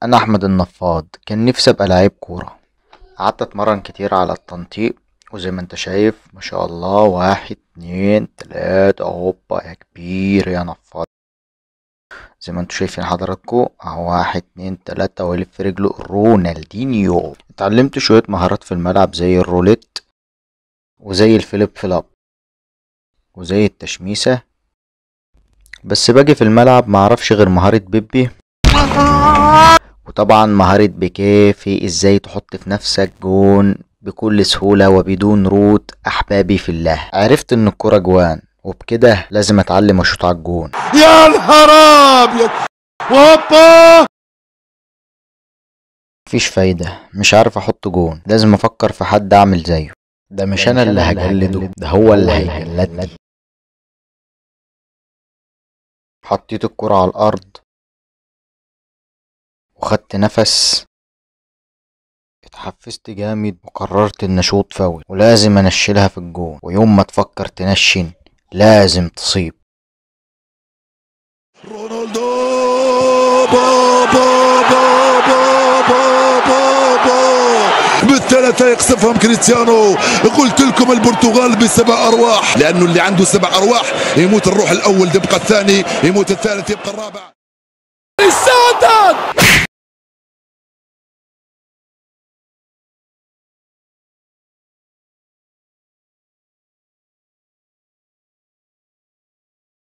انا احمد النفاض كان نفسي ابقى لعيب كورة قعدت اتمرن كتير على التنطيق وزي ما انت شايف ما شاء الله واحد اتنين تلاتة هوبا يا كبير يا نفاض زي ما انتوا شايفين حضراتكم اهو واحد اتنين تلاتة ويلف رجله رونالدينيو اتعلمت شوية مهارات في الملعب زي الروليت وزي الفليب فلاب وزي التشميسة بس باجي في الملعب معرفش غير مهارة بيبي وطبعا مهارة بيكيه في ازاي تحط في نفسك جون بكل سهولة وبدون روت احبابي في الله عرفت ان الكرة جوان وبكده لازم اتعلم اشوط على الجون يا نهار ابيض هوبا مفيش فايدة مش عارف احط جون لازم افكر في حد اعمل زيه ده مش انا اللي هجلده ده هو اللي هيجلدني حطيت الكرة على الارض وخدت نفس اتحفزت جامد وقررت ان اشوط فاول ولازم انشلها في الجون ويوم ما تفكر تنشن لازم تصيب رونالدو بابا بابا بابا بابا بالثلاثة يقصفهم كريستيانو قلت لكم البرتغال بسبع أرواح لأنه اللي عنده سبع أرواح يموت الروح الأول يبقى الثاني يموت الثالث يبقى الرابع السادات